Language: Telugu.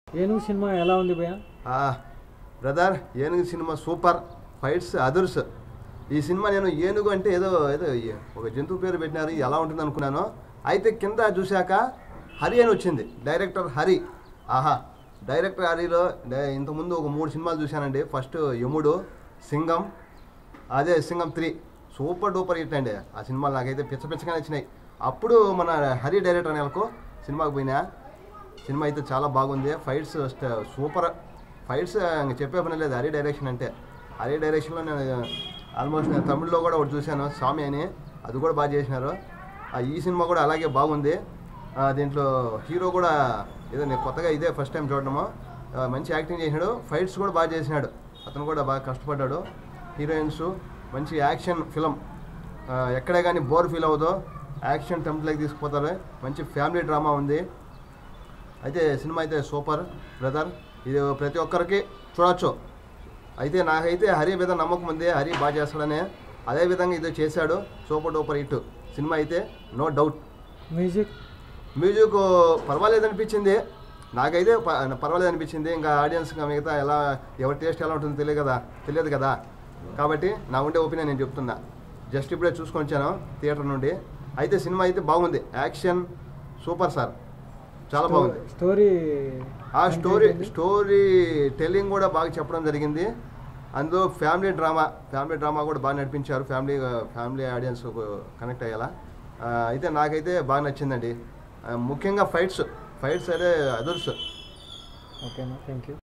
ఏనుగు సినిమా ఎలా ఉంది భయ్య ఆ, brother Enugu cinema super fights అదర్స్ ఈ సినిమా నేను ఏనుగు అంటే ఏదో ఏదో ఒక జంతువు పేరు పెట్టినారు ఎలా ఉంటుంది అనుకున్నాను అయితే కింద చూశాక హరి అని వచ్చింది డైరెక్టర్ హరి ఆహా డైరెక్టర్ హరిలో డై- ఇంతకుముందు ఒక మూడు సినిమాలు చూశానండి ఫస్ట్ యముడు సింగం అదే Singam three super duper hit అండి ఆ సినిమాలు నాకైతే పిచ్చ పిచ్చగా నచ్చినాయి అప్పుడు మన హరి డైరెక్టర్ నెలకు సినిమాకి పోయినా సినిమా అయితే చాలా బాగుంది ఫైట్స్ స్ట- సూపర్ ఫైట్స్ ఇంక చెప్పే పని లేదు హరి డైరెక్షన్ అంటే హరి డైరెక్షన్లో నేను ఆల్మోస్ట్ నేను తమిళ్లో కూడా ఒకటి చూశాను స్వామి అని అది కూడా బాగా చేసినారు ఆ, ఈ సినిమా కూడా అలాగే బాగుంది ఆ, దీంట్లో హీరో కూడా ఏదో నేను కొత్తగా ఇదే ఫస్ట్ టైం చూడడము ఆ, మంచి యాక్టింగ్ చేసినాడు ఫైట్స్ కూడా బాగా చేసినాడు అతను కూడా బాగా కష్టపడ్డాడు హీరోయిన్స్ మంచి యాక్షన్ ఫిలం ఎక్కడే కానీ బోర్ ఫీల్ అవ్వదు యాక్షన్ టెంప్లెకి తీసుకుపోతారు మంచి ఫ్యామిలీ డ్రామా ఉంది అయితే సినిమా అయితే సూపర్ బ్రదర్ ఇది ప్రతి ఒక్కరికి చూడొచ్చు అయితే నాకైతే హరి మీద నమ్మకం ఉంది హరి బాగా చేస్తాడనే అదే విధంగా ఇది చేశాడు సూపర్ డూపర్ హిట్ సినిమా అయితే నో డౌట్ మ్యూజిక్ మ్యూజిక్ పర్వాలేదు అనిపించింది నాకైతే ప- పర్వాలేదు అనిపించింది ఇంకా ఆడియన్స్ మిగతా ఎలా ఎవరి టేస్ట్ ఎలా ఉంటుందో తెలియదు కదా తెలియదు కదా కాబట్టి నా ఉండే ఒపీనియన్ నేను చెప్తున్నా జస్ట్ ఇప్పుడే చూసుకొని వచ్చాను థియేటర్ నుండి అయితే సినిమా అయితే బాగుంది యాక్షన్ సూపర్ సార్ చాలా బాగుంది స్టోరీ ఆ స్టోరీ స్టోరీ టెల్లింగ్ కూడా బాగా చెప్పడం జరిగింది అందులో ఫ్యామిలీ డ్రామా ఫ్యామిలీ డ్రామా కూడా బాగా నడిపించారు ఫ్యామిలీ ఫ్యామిలీ ఆడియన్స్ కనెక్ట్ అయ్యేలా ఆ, అయితే నాకైతే బాగా నచ్చిందండి ఆ, ముఖ్యంగా ఫైట్స్ ఫైట్స్ అయితే అదర్స్ ఓకేనా థ్యాంక్ యూ